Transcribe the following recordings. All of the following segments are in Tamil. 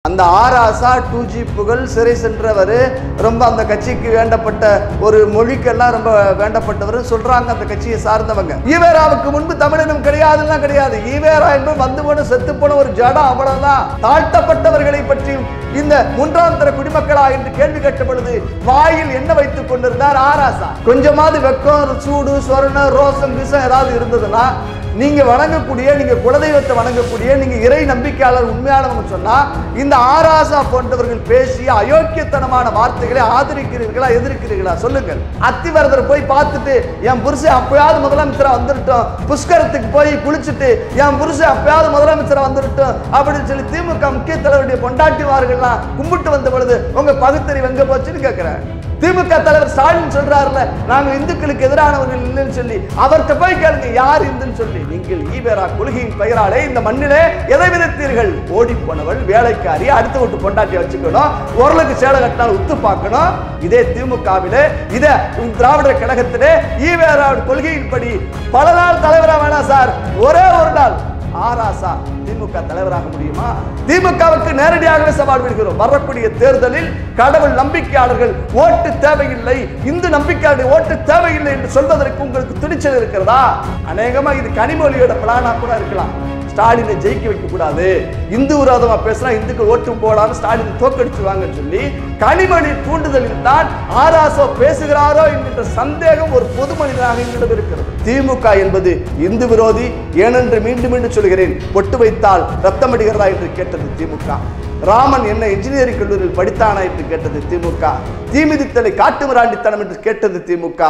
அந்த ஆராசா டூ ஜி புகழ் சிறை சென்றவர் ரொம்ப அந்த கட்சிக்கு வேண்டப்பட்ட ஒரு மொழிக்கெல்லாம் ரொம்ப வேண்டப்பட்டவர் சொல்றாங்க அந்த கட்சியை சார்ந்தவங்க ஈவேராவுக்கு முன்பு தமிழினம் கிடையாதுன்னா கிடையாது ஈவேரா என்பது வந்து போன செத்து போன ஒரு ஜடம் அவ்வளவுதான் தாழ்த்தப்பட்டவர்களை பற்றியும் இந்த மூன்றாம் தர குடிமக்களா என்று கேள்வி கேட்ட பொழுது வாயில் என்ன வைத்துக் கொண்டிருந்தார் ஆராசா கொஞ்சமாவது வெக்கம் சூடு சொரண ரோசம் கிசம் ஏதாவது இருந்ததுன்னா நீங்க வணங்கக்கூடிய நீங்க குலதெய்வத்தை வணங்கக்கூடிய நீங்க இறை நம்பிக்கையாளர் உண்மையானவங்க சொன்னா இந்த ஆராசா போன்றவர்கள் பேசிய அயோக்கியத்தனமான வார்த்தைகளை ஆதரிக்கிறீர்களா எதிர்க்கிறீர்களா சொல்லுங்கள் அத்திவரதர் போய் பார்த்துட்டு என் புருஷன் அப்பயாவது முதலமைச்சரா வந்துட்டோம் புஷ்கரத்துக்கு போய் குளிச்சுட்டு என் புருஷன் அப்பயாவது முதலமைச்சரா வந்துட்டோம் அப்படின்னு சொல்லி திமுக முக்கிய தலைவருடைய பொண்டாட்டிமார்கள்லாம் கும்பிட்டு வந்த பொழுது உங்க பகுத்தறிவு எங்க போச்சுன்னு கேட்கிறேன் திமுக தலைவர் ஸ்டாலின் சொல்றாருல நாங்க இந்துக்களுக்கு எதிரானவர்கள் இல்லைன்னு சொல்லி அவர்கிட்ட போய் கேளுங்க யார் இந்துன்னு சொல்லி நீங்கள் ஈவேரா கொள்கையின் பெயராலே இந்த மண்ணிலே எதை விதைத்தீர்கள் ஓடி போனவள் வேலைக்காரி அடுத்த விட்டு பொண்டாட்டியை வச்சுக்கணும் உரலுக்கு சேலை கட்டினால் உத்து பார்க்கணும் இதே திமுகவிலே இதே திராவிடர் கழகத்திலே ஈவேரா கொள்கையின்படி பல நாள் தலைவரா வேணாம் சார் ஒரே ஒரு நாள் ஆராசா திமுக தலைவராக முடியுமா திமுகவுக்கு நேரடியாகவே சவால் விடுகிறோம் வரக்கூடிய தேர்தலில் கடவுள் நம்பிக்கையாளர்கள் ஓட்டு தேவையில்லை இந்து நம்பிக்கையாளர்கள் ஓட்டு தேவையில்லை என்று சொல்வதற்கு உங்களுக்கு துணிச்சல் இருக்கிறதா அநேகமா இது கனிமொழியோட பிளானா கூட இருக்கலாம் ஸ்டாலினை ஜெயிக்க வைக்க கூடாது இந்து விரோதமா பேசினா இந்துக்கள் ஓட்டு போடாம ஸ்டாலின் தோக்கடிச்சுவாங்கன்னு சொல்லி கனிமொழி தூண்டுதலில் தான் ஆராசோ பேசுகிறாரோ என்கின்ற சந்தேகம் ஒரு பொது மனிதனாக எங்களிடம் இருக்கிறது திமுக என்பது இந்து விரோதி ஏனென்று மீண்டும் மீண்டும் சொல்கிறேன் பொட்டு வைத்தால் ரத்தம் அடிகிறதா என்று கேட்டது திமுக ராமன் என்ன இன்ஜினியரிங் கல்லூரியில் படித்தானா என்று கேட்டது திமுக தீமிதித்தலை காட்டு மிராண்டித்தனம் என்று கேட்டது திமுக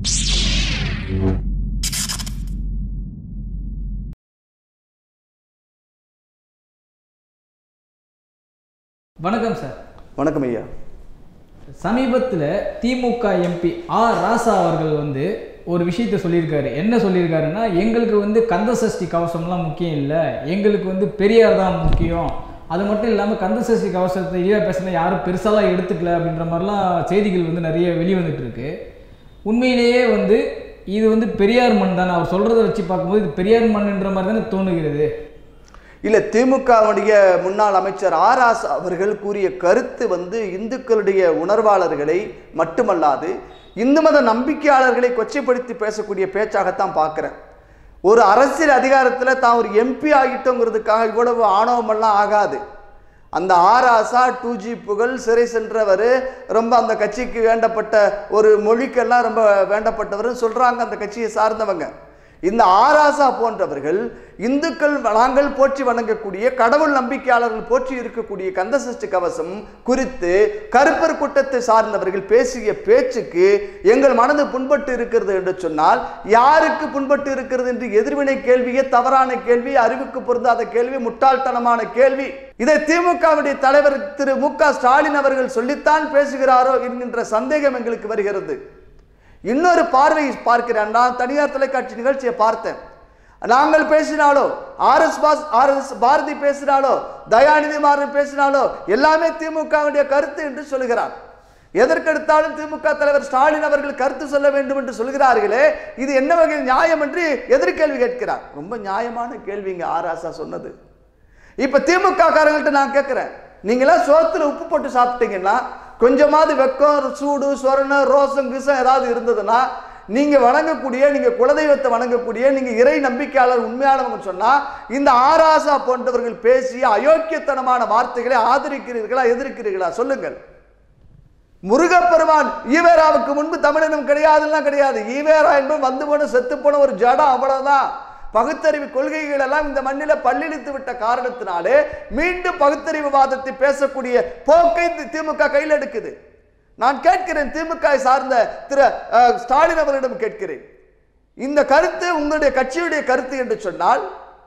வணக்கம் சார் வணக்கம் ஐயா சமீபத்தில் திமுக எம்பி ஆர் ராசா அவர்கள் வந்து ஒரு விஷயத்த சொல்லியிருக்காரு என்ன சொல்லியிருக்காருன்னா எங்களுக்கு வந்து கந்த சஷ்டி கவசம்லாம் முக்கியம் இல்லை எங்களுக்கு வந்து பெரியார் தான் முக்கியம் அது மட்டும் இல்லாமல் கந்த சஷ்டி கவசத்தை ஈழ பேசினா யாரும் பெருசாலாம் எடுத்துக்கல அப்படின்ற மாதிரிலாம் செய்திகள் வந்து நிறைய வெளிவந்துட்டு இருக்கு உண்மையிலேயே வந்து இது வந்து பெரியார் மண் தானே அவர் சொல்கிறத வச்சு பார்க்கும்போது இது பெரியார் மண்ன்ற மாதிரி தானே தோணுகிறது இல்ல திமுகவுடைய முன்னாள் அமைச்சர் ஆர் ஆசா அவர்கள் கூறிய கருத்து வந்து இந்துக்களுடைய உணர்வாளர்களை மட்டுமல்லாது இந்து மத நம்பிக்கையாளர்களை கொச்சைப்படுத்தி பேசக்கூடிய பேச்சாகத்தான் பார்க்கிறேன் ஒரு அரசியல் அதிகாரத்தில் தான் ஒரு எம்பி ஆகிட்டோங்கிறதுக்காக இவ்வளவு ஆணவமெல்லாம் ஆகாது அந்த ஆராசா டூ ஜி புகழ் சிறை சென்றவர் ரொம்ப அந்த கட்சிக்கு வேண்டப்பட்ட ஒரு மொழிக்கெல்லாம் ரொம்ப வேண்டப்பட்டவர் சொல்றாங்க அந்த கட்சியை சார்ந்தவங்க இந்த ஆராசா போன்றவர்கள் இந்துக்கள் நாங்கள் போற்றி வணங்கக்கூடிய கடவுள் நம்பிக்கையாளர்கள் போற்றி இருக்கக்கூடிய கந்தசஷ்டி கவசம் குறித்து கருப்பர் கூட்டத்தை சார்ந்தவர்கள் பேசிய பேச்சுக்கு எங்கள் மனது புண்பட்டு இருக்கிறது என்று சொன்னால் யாருக்கு புண்பட்டு இருக்கிறது என்று எதிர்வினை கேள்வியே தவறான கேள்வி அறிவுக்கு பொருந்தாத கேள்வி முட்டாள்தனமான கேள்வி இதை திமுகவுடைய தலைவர் திரு மு க ஸ்டாலின் அவர்கள் சொல்லித்தான் பேசுகிறாரோ என்கின்ற சந்தேகம் எங்களுக்கு வருகிறது இன்னொரு பார்வை பார்க்கிறேன் நான் தனியார் தொலைக்காட்சி நிகழ்ச்சியை பார்த்தேன் நாங்கள் பேசினாலோ ஆர்எஸ் பாஸ் ஆர்எஸ் பாரதி பேசினாலோ தயாநிதி மாறன் பேசினாலோ எல்லாமே திமுகவுடைய கருத்து என்று சொல்கிறார் எதற்கெடுத்தாலும் திமுக தலைவர் ஸ்டாலின் அவர்கள் கருத்து சொல்ல வேண்டும் என்று சொல்கிறார்களே இது என்ன வகையில் நியாயம் என்று எதிர்கேள்வி கேட்கிறார் ரொம்ப நியாயமான கேள்விங்க ஆராசா சொன்னது இப்ப திமுக காரங்கள்ட்ட நான் கேட்கிறேன் நீங்களாம் சோத்துல உப்பு போட்டு சாப்பிட்டீங்கன்னா கொஞ்சமாவது வெக்கம் சூடு சொரண ரோசம் கிசம் ஏதாவது இருந்ததுன்னா நீங்க வணங்கக்கூடிய நீங்க குலதெய்வத்தை வணங்கக்கூடிய நீங்க இறை நம்பிக்கையாளர் உண்மையானவங்க சொன்னா இந்த ஆராசா போன்றவர்கள் பேசிய அயோக்கியத்தனமான வார்த்தைகளை ஆதரிக்கிறீர்களா எதிர்க்கிறீர்களா சொல்லுங்கள் முருகப்பெருமான் ஈவேராவுக்கு முன்பு தமிழினம் கிடையாதுன்னா கிடையாது ஈவேரா என்பது வந்து போன செத்து போன ஒரு ஜடம் அவ்வளவுதான் பகுத்தறிவு கொள்கைகள் எல்லாம் இந்த மண்ணில பல்லிழித்து விட்ட காரணத்தினாலே மீண்டும் பகுத்தறிவு வாதத்தை பேசக்கூடிய போக்கை தி- திமுக கையில் எடுக்குது நான் கேட்கிறேன் திமுக வை சார்ந்த திரு அஹ், ஸ்டாலின் அவர்களிடம் கேட்கிறேன் இந்த கருத்து உங்களுடைய கட்சியுடைய கருத்து என்று சொன்னால்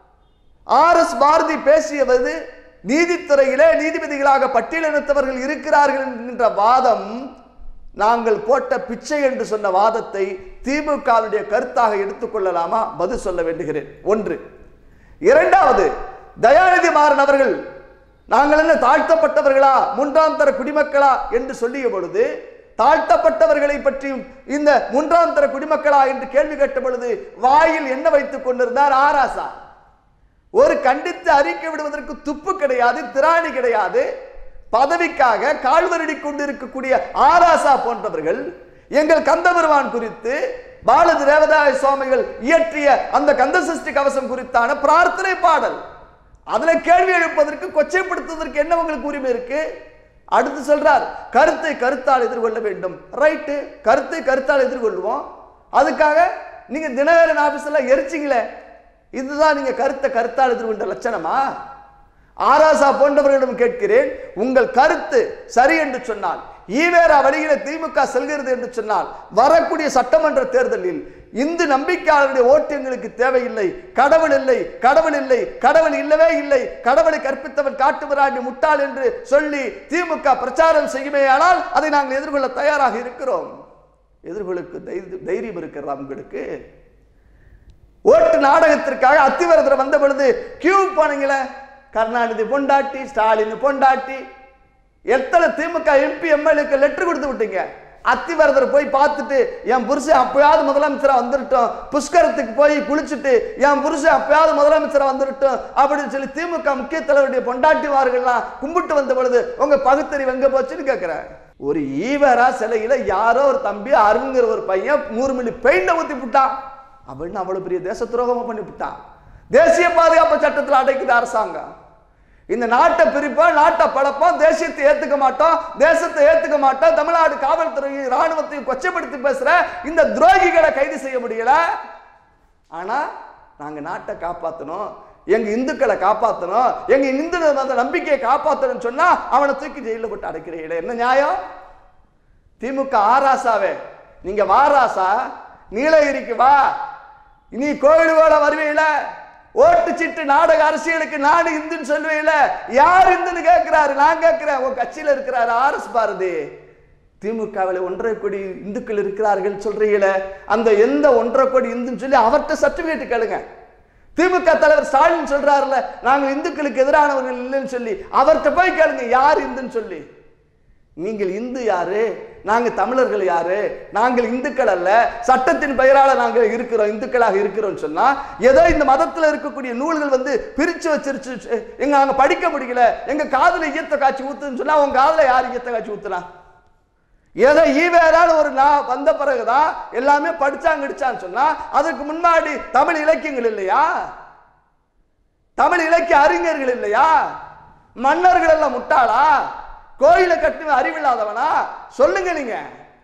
ஆர் எஸ் பாரதி பேசியவது நீதித்துறையிலே நீதிபதிகளாக பட்டியலினத்தவர்கள் இருக்கிறார்கள் என்கின்ற வாதம் நாங்கள் போட்ட பிச்சை என்று சொன்ன வாதத்தை திமுகவுடைய கருத்தாக எடுத்துக்கொள்ளலாமா பதில் சொல்ல வேண்டுகிறேன் ஒன்று இரண்டாவது தயாநிதி மாறன் அவர்கள் நாங்கள் என்ன தாழ்த்தப்பட்டவர்களா மூன்றாம் தர குடிமக்களா என்று சொல்லிய பொழுது தாழ்த்தப்பட்டவர்களை பற்றியும் இந்த மூன்றாம் தர குடிமக்களா என்று கேள்வி கேட்ட பொழுது வாயில் என்ன வைத்துக் கொண்டிருந்தார் ஆராசா ஒரு கண்டித்து அறிக்கை விடுவதற்கு துப்பு கிடையாது திராணி கிடையாது பதவிக்காக கால்வரடி கொண்டிருக்கக்கூடிய ஆராசா போன்றவர்கள் எங்கள் கந்தபெருமான் குறித்து பாலதி ரேவதாய சுவாமிகள் இயற்றிய அந்த கந்த சஷ்டி கவசம் குறித்தான பிரார்த்தனை பாடல் அதுல கேள்வி எழுப்பதற்கு கொச்சைப்படுத்துவதற்கு என்ன உங்களுக்கு உரிமை இருக்கு அடுத்து சொல்றார் கருத்தை கருத்தால் எதிர்கொள்ள வேண்டும் ரைட்டு கருத்தை கருத்தால் எதிர்கொள்வோம் அதுக்காக நீங்க தினகரன் ஆபீஸ்ல எரிச்சிங்களே இதுதான் நீங்க கருத்தை கருத்தால் எதிர்கொண்ட லட்சணமா ஆராசா போன்றவர்களிடம் கேட்கிறேன் உங்கள் கருத்து சரி என்று சொன்னால் ஈவேரா வழியில திமுக செல்கிறது என்று சொன்னால் வரக்கூடிய சட்டமன்ற தேர்தலில் இந்து நம்பிக்கையாளருடைய ஓட்டு எங்களுக்கு தேவையில்லை கடவுள் இல்லை கடவுள் இல்லை கடவுள் இல்லவே இல்லை கடவுளை கற்பித்தவன் காட்டுமிராண்டி முட்டாள் என்று சொல்லி திமுக பிரச்சாரம் செய்யுமேயானால் அதை நாங்கள் எதிர்கொள்ள தயாராக இருக்கிறோம் எதிர்கொள்ளுக்கு தை- தைரியம் இருக்கிறதா உங்களுக்கு ஓட்டு நாடகத்திற்காக அத்திவரதர் வந்த பொழுது கியூ போனீங்களே கருணாநிதி பொண்டாட்டி ஸ்டாலின் பொண்டாட்டி எத்தனை திமுக எம்பி எம்எல்ஏக்கு லெட்டர் கொடுத்து விட்டீங்க அத்திவரதர் போய் பார்த்துட்டு என் புருஷன் அப்பயாவது முதலமைச்சரா வந்துருட்டோம் புஷ்கரத்துக்கு போய் குளிச்சுட்டு என் புருஷன் அப்பயாவது முதலமைச்சரா வந்துருட்டோம் அப்படின்னு சொல்லி திமுக முக்கிய தலைவருடைய பொண்டாட்டிமார்கள்லாம் கும்பிட்டு வந்த பொழுது உங்க பகுத்தறிவு எங்க போச்சுன்னு கேட்கிறேன் ஒரு ஈவரா சிலையில யாரோ ஒரு தம்பி அருங்கிற ஒரு பையன் நூறு மில்லி பெயிண்ட ஊத்தி விட்டான் அப்படின்னு அவ்வளவு பெரிய தேச துரோகமா பண்ணி விட்டான் தேசிய பாதுகாப்பு சட்டத்தில் அடைக்குது அரசாங்கம் இந்த நாட்டை பிரிப்போம் நாட்டை பழப்போம் தேசியத்தை ஏத்துக்க மாட்டோம் தேசத்தை ஏத்துக்க மாட்டோம் தமிழ்நாடு காவல்துறையும் ராணுவத்தையும் கொச்சைப்படுத்தி பேசுற இந்த துரோகிகளை கைது செய்ய முடியல ஆனா நாங்க நாட்டை காப்பாத்தணும் எங்க இந்துக்களை காப்பாத்தணும் எங்க இந்து மத நம்பிக்கையை காப்பாத்தணும்னு சொன்னா அவனை தூக்கி ஜெயில போட்டு அடைக்கிறீங்களே என்ன நியாயம் திமுக ஆராசாவே நீங்க வாராசா நீலகிரிக்கு வா நீ கோயிலுவோட வருவீல ஓட்டு சிட்டு நாடக அரசியலுக்கு நாடு இந்துன்னு சொல்லுவீல யார் இந்துன்னு கேட்கிறாரு நான் கேட்கிறேன் உன் கட்சியில இருக்கிறாரு ஆர் எஸ் பாரதி திமுகவில் ஒன்றரை கோடி இந்துக்கள் இருக்கிறார்கள் சொல்றீங்களே அந்த எந்த ஒன்றரை கோடி இந்துன்னு சொல்லி அவர்கிட்ட சர்டிபிகேட் கேளுங்க திமுக தலைவர் ஸ்டாலின் சொல்றாருல நாங்கள் இந்துக்களுக்கு எதிரானவர்கள் இல்லைன்னு சொல்லி அவர்கிட்ட போய் கேளுங்க யார் இந்துன்னு சொல்லி நீங்கள் இந்து யாரு நாங்க தமிழர்கள் யாரு நாங்கள் இந்துக்கள் அல்ல சட்டத்தின் பெயரால நாங்கள் இருக்கிறோம் இந்துக்களாக இருக்கிறோம் சொன்னா ஏதோ இந்த மதத்துல இருக்கக்கூடிய நூல்கள் வந்து பிரிச்சு வச்சிருச்சு எங்க நாங்க படிக்க முடியல எங்க காதுல ஈயத்த காட்சி ஊத்துன்னு சொன்னா உங்க காதுல யார் ஈயத்த காட்சி ஊத்துனா ஏதோ ஈவேரான ஒரு நான் வந்த பிறகுதான் எல்லாமே படிச்சாங்க இடிச்சான்னு சொன்னா அதுக்கு முன்னாடி தமிழ் இலக்கியங்கள் இல்லையா தமிழ் இலக்கிய அறிஞர்கள் இல்லையா மன்னர்கள் எல்லாம் முட்டாளா கோயிலை கட்டின அறிவில்லாதவனா சொல்லுங்க நீங்க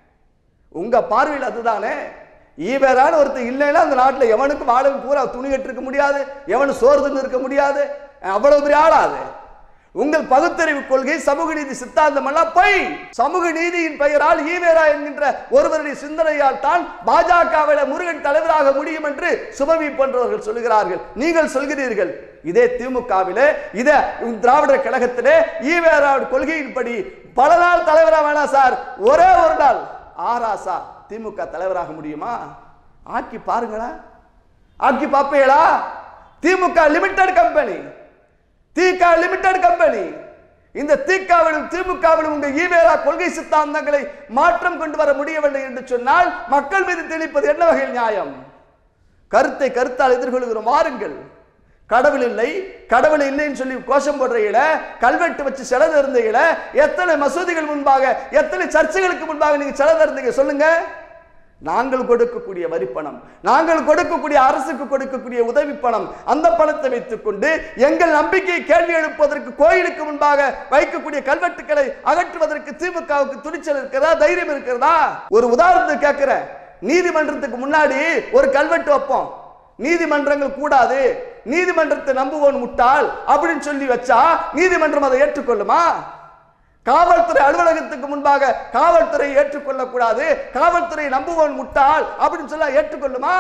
உங்க பார்வையில் அதுதானே ஈவேரான ஒருத்தர் இல்லைன்னா அந்த நாட்டுல எவனுக்கும் வாழ பூரா துணி கட்டிருக்க முடியாது எவனும் சோறு இருக்க முடியாது அவ்வளவு பெரிய ஆளாது உங்கள் பகுத்தறிவு கொள்கை சமூக நீதி சித்தாந்தம் எல்லாம் பொய் சமூக நீதியின் பெயரால் ஈவேரா என்கின்ற ஒருவருடைய சிந்தனையால் தான் பாஜகவிட முருகன் தலைவராக முடியும் என்று சுபவி போன்றவர்கள் சொல்லுகிறார்கள் நீங்கள் சொல்கிறீர்கள் இதே திமுகவிலே இதே திராவிடர் கழகத்திலே ஈவேரா கொள்கையின்படி பல நாள் தலைவரா வேணாம் சார் ஒரே ஒரு நாள் ஆராசா திமுக தலைவராக முடியுமா ஆக்கி பாருங்களா ஆக்கி பாப்பீங்களா திமுக லிமிடெட் கம்பெனி தீகா லிமிடெட் கம்பெனி இந்த தீக்காவிலும் திமுகவிலும் உங்க ஈவேரா கொள்கை சித்தாந்தங்களை மாற்றம் கொண்டு வர முடியவில்லை என்று சொன்னால் மக்கள் மீது திணிப்பது என்ன வகையில் நியாயம் கருத்தை கருத்தால் எதிர்கொள்கிறோம் வாருங்கள் கடவுள் இல்லை கடவுள் இல்லைன்னு சொல்லி கோஷம் போடுறீங்கள கல்வெட்டு வச்சு சிலை இருந்தீங்கள எத்தனை மசூதிகள் முன்பாக எத்தனை சர்ச்சைகளுக்கு முன்பாக நீங்க சிலை இருந்தீங்க சொல்லுங்க நாங்கள் கொடுக்கக்கூடிய வரி பணம் நாங்கள் கொடுக்கக்கூடிய அரசுக்கு கொடுக்கக்கூடிய உதவி பணம் அந்த பணத்தை வைத்துக் கொண்டு எங்கள் நம்பிக்கையை கேள்வி எழுப்புவதற்கு கோயிலுக்கு முன்பாக வைக்கக்கூடிய கல்வெட்டுக்களை அகற்றுவதற்கு திமுகவுக்கு துணிச்சல் இருக்கிறதா தைரியம் இருக்கிறதா ஒரு உதாரணத்துக்கு கேட்கிறேன் நீதிமன்றத்துக்கு முன்னாடி ஒரு கல்வெட்டு வைப்போம் நீதிமன்றங்கள் கூடாது நீதிமன்றத்தை நம்புவோன் முட்டாள் அப்படின்னு சொல்லி வச்சா நீதிமன்றம் அதை ஏற்றுக்கொள்ளுமா காவல்துறை அலுவலகத்துக்கு முன்பாக காவல்துறை ஏற்றுக்கொள்ளக்கூடாது காவல்துறை நம்புவோன் முட்டாள் அப்படின்னு சொல்ல ஏற்றுக்கொள்ளுமா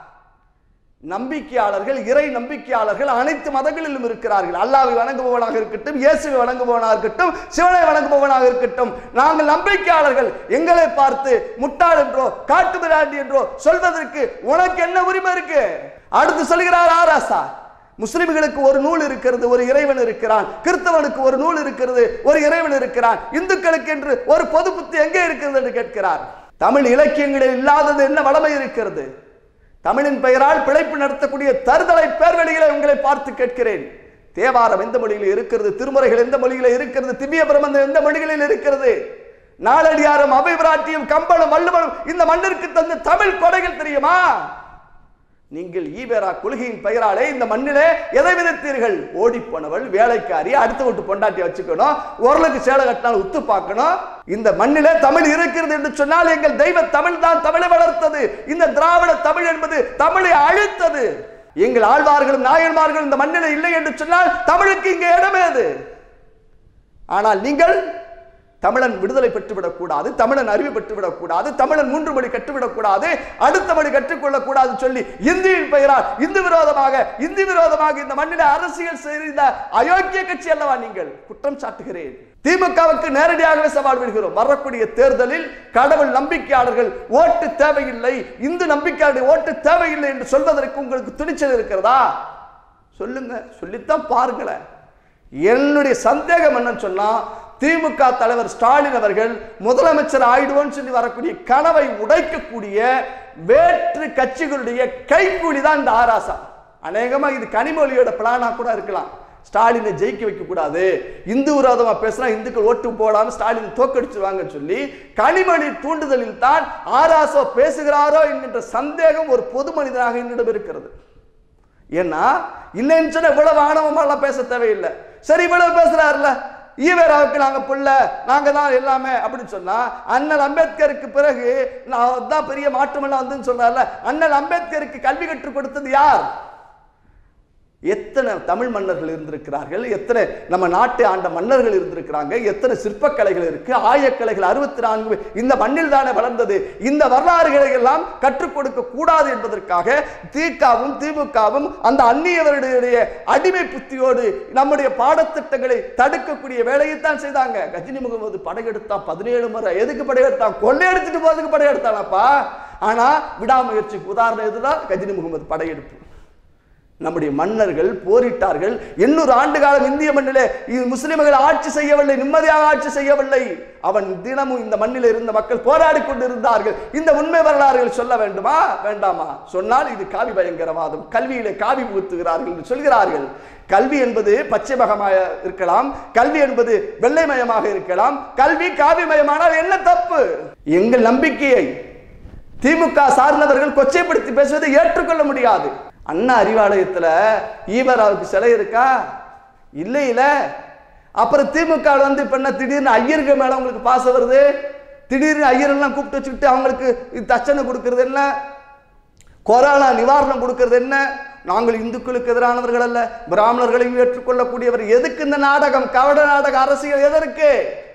நம்பிக்கையாளர்கள் இறை நம்பிக்கையாளர்கள் அனைத்து மதங்களிலும் இருக்கிறார்கள் அல்லாவை வணங்குபவனாக இருக்கட்டும் இயேசுவை வணங்குபவனாக இருக்கட்டும் சிவனை வணங்குபவனாக இருக்கட்டும் நாங்கள் நம்பிக்கையாளர்கள் எங்களை பார்த்து முட்டாள் என்றோ காட்டு மிராண்டி என்றோ சொல்வதற்கு உனக்கு என்ன உரிமை இருக்கு அடுத்து சொல்கிறார் ஆராசா முஸ்லிம்களுக்கு ஒரு நூல் இருக்கிறது ஒரு இறைவன் இருக்கிறான் கிறிஸ்தவனுக்கு ஒரு நூல் இருக்கிறது ஒரு இறைவன் இருக்கிறான் இந்துக்களுக்கு என்று ஒரு பொது புத்தி எங்கே இருக்கிறது என்று கேட்கிறார் தமிழ் இலக்கியங்களில் இல்லாதது என்ன வளமை இருக்கிறது தமிழின் பெயரால் பிழைப்பு நடத்தக்கூடிய தருதலை பேர்வழிகளை உங்களை பார்த்து கேட்கிறேன் தேவாரம் எந்த மொழியில் இருக்கிறது திருமுறைகள் எந்த மொழியில இருக்கிறது திவ்ய பிரபந்தம் எந்த மொழிகளில் இருக்கிறது நாளடியாரும் அபிவிராட்டியும் கம்பளும் வள்ளுவனும் இந்த மண்ணிற்கு தந்த தமிழ் கொடைகள் தெரியுமா நீங்கள் ஈவேரா கொள்கையின் பெயராலே இந்த மண்ணிலே எதை விதைத்தீர்கள் ஓடி போனவள் வேலைக்காரி அடுத்த வீட்டு பொண்டாட்டி வச்சுக்கணும் ஓரளவுக்கு சேலை கட்டினால் உத்து பார்க்கணும் இந்த மண்ணிலே தமிழ் இருக்கிறது என்று சொன்னால் எங்கள் தெய்வ தமிழ் தான் தமிழை வளர்த்தது இந்த திராவிட தமிழ் என்பது தமிழை அழித்தது எங்கள் ஆழ்வார்களும் நாயன்மார்களும் இந்த மண்ணிலே இல்லை என்று சொன்னால் தமிழுக்கு இங்கே இடமேது ஆனால் நீங்கள் தமிழன் விடுதலை பெற்றுவிடக் கூடாது தமிழன் அறிவு பெற்றுவிடக் கூடாது தமிழன் மூன்று மொழி கற்றுவிடக் கூடாது அடுத்த மொழி கற்றுக்கொள்ளக் கூடாது சொல்லி இந்தியின் பெயரால் இந்து விரோதமாக இந்தி விரோதமாக இந்த மண்ணில அரசியல் செய்த அயோக்கிய கட்சி அல்லவா நீங்கள் குற்றம் சாட்டுகிறேன் திமுகவுக்கு நேரடியாகவே சவால் விடுகிறோம் வரக்கூடிய தேர்தலில் கடவுள் நம்பிக்கையாளர்கள் ஓட்டு தேவையில்லை இந்து நம்பிக்கையாளர்கள் ஓட்டு தேவையில்லை என்று சொல்வதற்கு உங்களுக்கு துணிச்சல் இருக்கிறதா சொல்லுங்க சொல்லித்தான் பாருங்களேன் என்னுடைய சந்தேகம் என்னன்னு சொன்னா திமுக தலைவர் ஸ்டாலின் அவர்கள் முதலமைச்சர் ஆயிடுவோன்னு சொல்லி வரக்கூடிய கனவை உடைக்கக்கூடிய வேற்று கட்சிகளுடைய கைக்கூலி தான் இந்த ஆராசா அநேகமா இது கனிமொழியோட பிளானா கூட இருக்கலாம் ஸ்டாலினை ஜெயிக்க வைக்க கூடாது இந்து விரோதமா பேசினா இந்துக்கள் ஓட்டு போடாம ஸ்டாலின் தோக்கடிச்சுவாங்க சொல்லி கனிமொழி தூண்டுதலில் தான் ஆராசோ பேசுகிறாரோ என்கின்ற சந்தேகம் ஒரு பொது மனிதனாக என்னிடம் இருக்கிறது ஏன்னா இல்லைன்னு சொன்னா இவ்வளவு ஆணவமாலாம் பேச தேவையில்லை சரி இவ்வளவு பேசுறாருல ஈவேராவுக்கு நாங்க புள்ள நாங்க தான் எல்லாமே அப்படின்னு சொன்னா அண்ணல் அம்பேத்கருக்கு பிறகு நான் தான் பெரிய மாற்றமெல்லாம் வந்துன்னு சொல்றாருல அண்ணல் அம்பேத்கருக்கு கல்வி கற்றுக் கொடுத்தது யார் எத்தனை தமிழ் மன்னர்கள் இருந்திருக்கிறார்கள் எத்தனை நம்ம நாட்டை ஆண்ட மன்னர்கள் இருந்திருக்கிறாங்க எத்தனை சிற்பக்கலைகள் இருக்கு ஆயக்கலைகள் அறுபத்தி நான்கு இந்த மண்ணில் தானே வளர்ந்தது இந்த வரலாறுகளை எல்லாம் கற்றுக் கொடுக்க கூடாது என்பதற்காக திகாவும் திமுகவும் அந்த அந்நியவருடைய அடிமை புத்தியோடு நம்முடைய பாடத்திட்டங்களை தடுக்கக்கூடிய வேலையைத்தான் செய்தாங்க கஜினி முகமது படையெடுத்தான் பதினேழு முறை எதுக்கு படையெடுத்தான் கொள்ளையடிச்சிட்டு போறதுக்கு படையெடுத்தானப்பா ஆனா விடாமுயற்சிக்கு உதாரணம் எதுதான் கஜினி முகமது படையெடுப்பு நம்முடைய மன்னர்கள் போரிட்டார்கள் எண்ணூறு ஆண்டு காலம் இந்திய மண்ணிலே இ- முஸ்லிம்கள் ஆட்சி செய்யவில்லை நிம்மதியாக ஆட்சி செய்யவில்லை அவன் தினமும் இந்த மண்ணில் இருந்த மக்கள் போராடி கொண்டிருந்தார்கள் இந்த உண்மை வரலாறுகள் சொல்ல வேண்டுமா வேண்டாமா சொன்னால் இது காவி பயங்கரவாதம் கல்வியிலே காவி புகுத்துகிறார்கள் என்று சொல்கிறார்கள் கல்வி என்பது பச்சைமகமாக இருக்கலாம் கல்வி என்பது வெள்ளைமயமாக இருக்கலாம் கல்வி காவிமயமானால் என்ன தப்பு எங்கள் நம்பிக்கையை திமுக சார்ந்தவர்கள் கொச்சைப்படுத்தி பேசுவதை ஏற்றுக்கொள்ள முடியாது அண்ணா அறிவாலயத்துல ஈவராவுக்கு சிலை இருக்கா இல்லை இல்ல அப்புறம் திமுக ல வந்து இப்ப என்ன திடீர்னு ஐயருக்கு மேல உங்களுக்கு பாசம் வருது திடீர்னு ஐயரெல்லாம் கூப்பிட்டு வச்சுக்கிட்டு அவங்களுக்கு தட்சணை கொடுக்கறது என்ன கொரோனா நிவாரணம் கொடுக்கிறது என்ன நாங்கள் இந்துக்களுக்கு எதிரானவர்கள் அல்ல பிராமணர்களையும் ஏற்றுக்கொள்ளக்கூடியவர் எதுக்கு இந்த நாடகம் கவட நாடக அரசியல் எதற்கு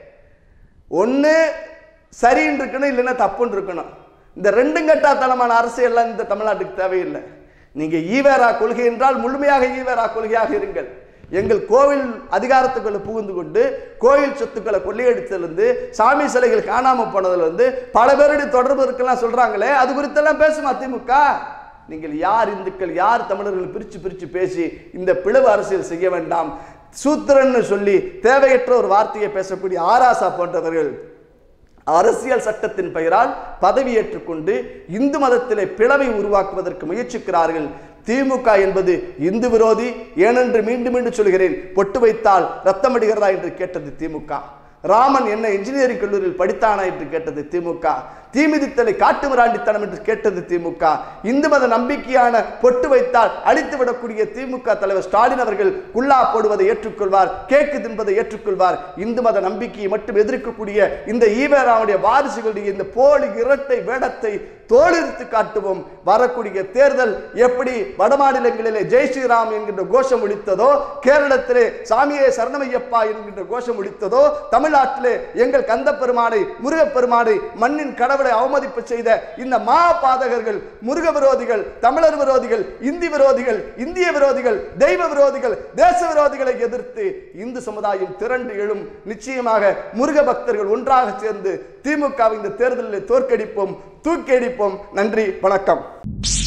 ஒன்று சரின்னு இருக்கணும் இல்லைன்னா தப்புன்னு இருக்கணும் இந்த ரெண்டும் கட்டாத்தனமான அரசியல்லாம் இந்த தமிழ்நாட்டுக்கு தேவையில்லை நீங்க ஈவேரா கொள்கை என்றால் முழுமையாக ஈவேரா கொள்கையாக இருங்கள் எங்கள் கோவில் அதிகாரத்துக்குள்ள புகுந்து கொண்டு கோயில் சொத்துக்களை கொள்ளையடித்ததுலேருந்து சாமி சிலைகள் காணாம போனதுலேருந்து பல பேருடைய தொடர்பு இருக்கலாம் சொல்றாங்களே அது குறித்தெல்லாம் பேசுமா திமுக நீங்கள் யார் இந்துக்கள் யார் தமிழர்கள் பிரிச்சு பிரிச்சு பேசி இந்த பிளவு அரசியல் செய்ய வேண்டாம் சூத்திரன்னு சொல்லி தேவையற்ற ஒரு வார்த்தையை பேசக்கூடிய ஆராசா போன்றவர்கள் அரசியல் சட்டத்தின் பெயரால் பதவியேற்றுக் கொண்டு இந்து மதத்திலே பிளவை உருவாக்குவதற்கு முயற்சிக்கிறார்கள் திமுக என்பது இந்து விரோதி ஏனென்று மீண்டும் மீண்டும் சொல்கிறேன் பொட்டு வைத்தால் ரத்தம் அடிகிறதா என்று கேட்டது திமுக ராமன் என்ன இன்ஜினியரிங் கல்லூரியில் படித்தானா என்று கேட்டது திமுக தீமிதித்தலை காட்டு மிராண்டித்தனம் என்று கேட்டது திமுக இந்து மத நம்பிக்கையான பொட்டு வைத்தால் அழித்து விடக்கூடிய திமுக தலைவர் ஸ்டாலின் அவர்கள் குல்லா போடுவதை ஏற்றுக்கொள்வார் கேக்கு தின்பதை ஏற்றுக்கொள்வார் இந்து மத நம்பிக்கையை மட்டும் எதிர்க்கக்கூடிய இந்த ஈவேராவுடைய வாரிசுகளுடைய இந்த போலி இரட்டை வேடத்தை தோலிருத்து காட்டுவோம் வரக்கூடிய தேர்தல் எப்படி வடமாநிலங்களிலே ஜெய் ஸ்ரீராம் என்கின்ற கோஷம் ஒழித்ததோ கேரளத்திலே சாமியே சரணமையப்பா என்கின்ற கோஷம் ஒழித்ததோ தமிழ்நாட்டிலே எங்கள் கந்த பெருமானை முருகப்பெருமானை மண்ணின் கடவுளை அவமதிப்பு செய்த இந்த மா பாதகர்கள் முருக விரோதிகள் தமிழர் விரோதிகள் இந்தி விரோதிகள் இந்திய விரோதிகள் தெய்வ விரோதிகள் தேச விரோதிகளை எதிர்த்து இந்து சமுதாயம் திரண்டு எழும் நிச்சயமாக முருக பக்தர்கள் ஒன்றாக சேர்ந்து திமுக இந்த தேர்தலில் தோற்கடிப்போம் தூக்கி அடிப்போம் நன்றி வணக்கம்